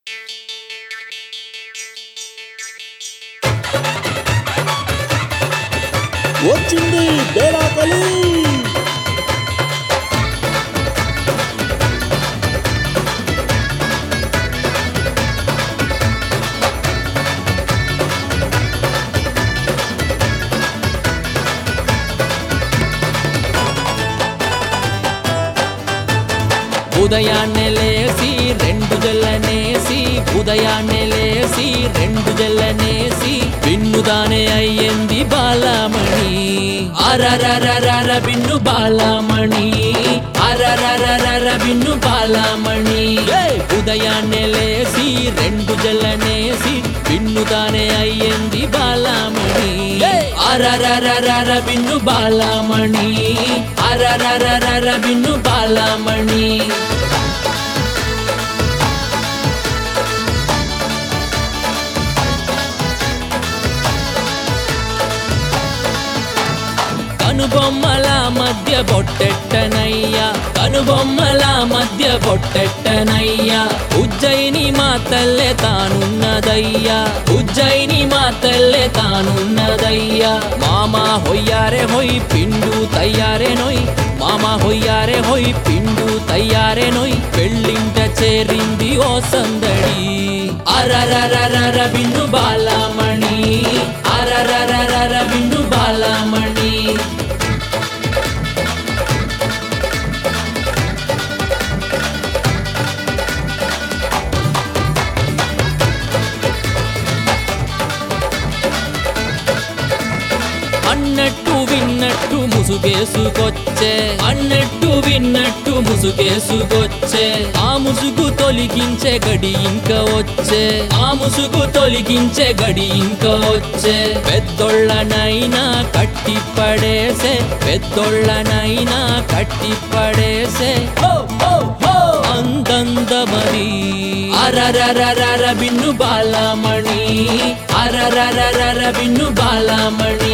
వచ్చింది బేలాకలి ఉదయాన్నే లేసి రెండు జల్లనేసి ఉదయాన్నే లేసి రెండు జల్లనేసి విన్నుదానే అయ్యింది బాలమణి అరరరరర విన్ను బాలమణి అరరరరర విన్ను బాలమణి ఏయ్! ఉదయాన్నే లేసి రెండు జల్లనేసి విన్నుదానే అయ్యింది బాలమణి ఏయ్! అరరరరర విన్ను బాలమణి అరరరరర విన్ను బాలమణి కనుబొమ్మల మధ్య బొట్టెట్టనయ్యా కనుబొమ్మల మధ్య బొట్టెట్టనయ్యా ఉజ్జయిని మా తల్లె తానున్నదయ్యా ఉజ్జయిని మా తల్లె తానున్నదయ్యా మామా హొయ్యారే హొయ్ పిండు తయ్యారే నొయ్ మామా హొయ్యారే హొయ్ పిండు తయ్యారే నొయ్ పెళ్ళింట చేరింది ఓ సందడి అరరరరర బిన్ను బాలమణి అరరరరర బిన్ను బాలమణి అన్నట్టు విన్నట్టు ముసుగేసుకొచ్చే అన్నట్టు విన్నట్టు ముసుగేసుకొచ్చే ఆ ముసుగు తొలగించే గడి ఇంకా వచ్చే ఆ ముసుగు తొలగించే గడి ఇంకా వచ్చే పెద్దోళ్ళనైనా కట్టి పడేసే పెద్దోళ్ళనైనా కట్టి పడేసే హో, హో, హో. అందందమది అరరరరర బిన్ను బాలమణి అరరరరర బిన్ను బాలమణి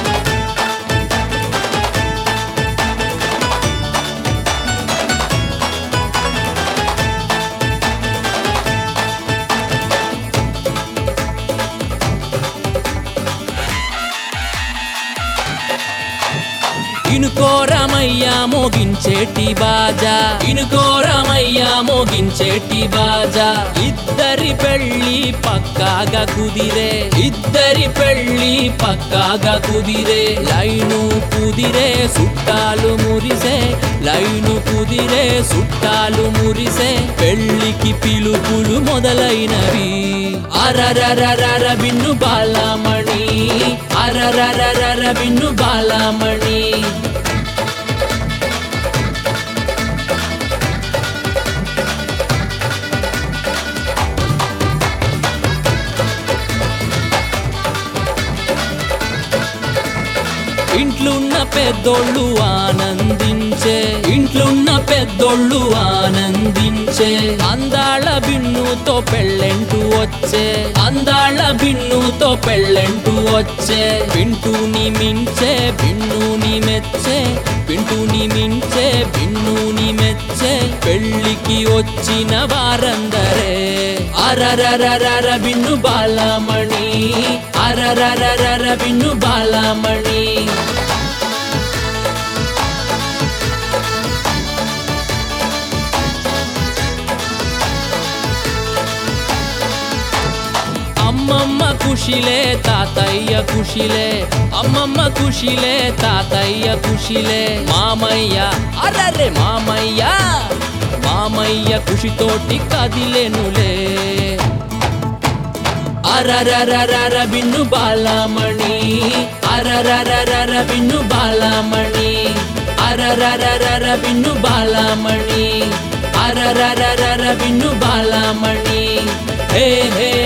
ఇనుకోరమయ్యా మోగించేటి బాజా ఇనుకోరమయ్యా మోగించేటి బాజా ఇద్దరి పెళ్ళి పక్కాగా కుదిరే ఇద్దరి పెళ్ళి పక్కాగా కుదిరే లైను కుదిరే సుట్టాలు మురిసే లైను కుదిరే సుట్టాలు మురిసే పెళ్ళికి పిలుపులు మొదలైనవి అరరరరర బిన్ను బాలమణి అరరరరర బిన్ను బాలమణి ఇంట్లున్న పెద్దోళ్ళు ఆనందించే ఇంట్లున్న పెద్దోళ్ళు ఆనందించే అందాళ బిన్నుతో పెళ్ళెంటు వచ్చే అందాళ బిన్నుతో పెళ్ళెంటు వచ్చే పింటూని మించే బిన్నుని మెచ్చే పింటూని మించే బిన్నుని మెచ్చే పెళ్ళికి వచ్చిన వారందరే అరరరరర బిన్ను బాలమణి అరరరరర బిన్ను బాలమణి అమ్మమ్మ ఖుషిలే తాతయ్య ఖుషిలే అమ్మమ్మ ఖుషిలే తాతయ్య ఖుషిలే మామయ్య అరరే మామయ్య మామయ్య ఖుషితోటి కదిలేనులే అరరరరర బిన్ను బాలమణి అరరరరర బిన్ను బాలమణి అరరరరర బిన్ను బాలమణి అరరరరర బిన్ను బాలమణి హే హే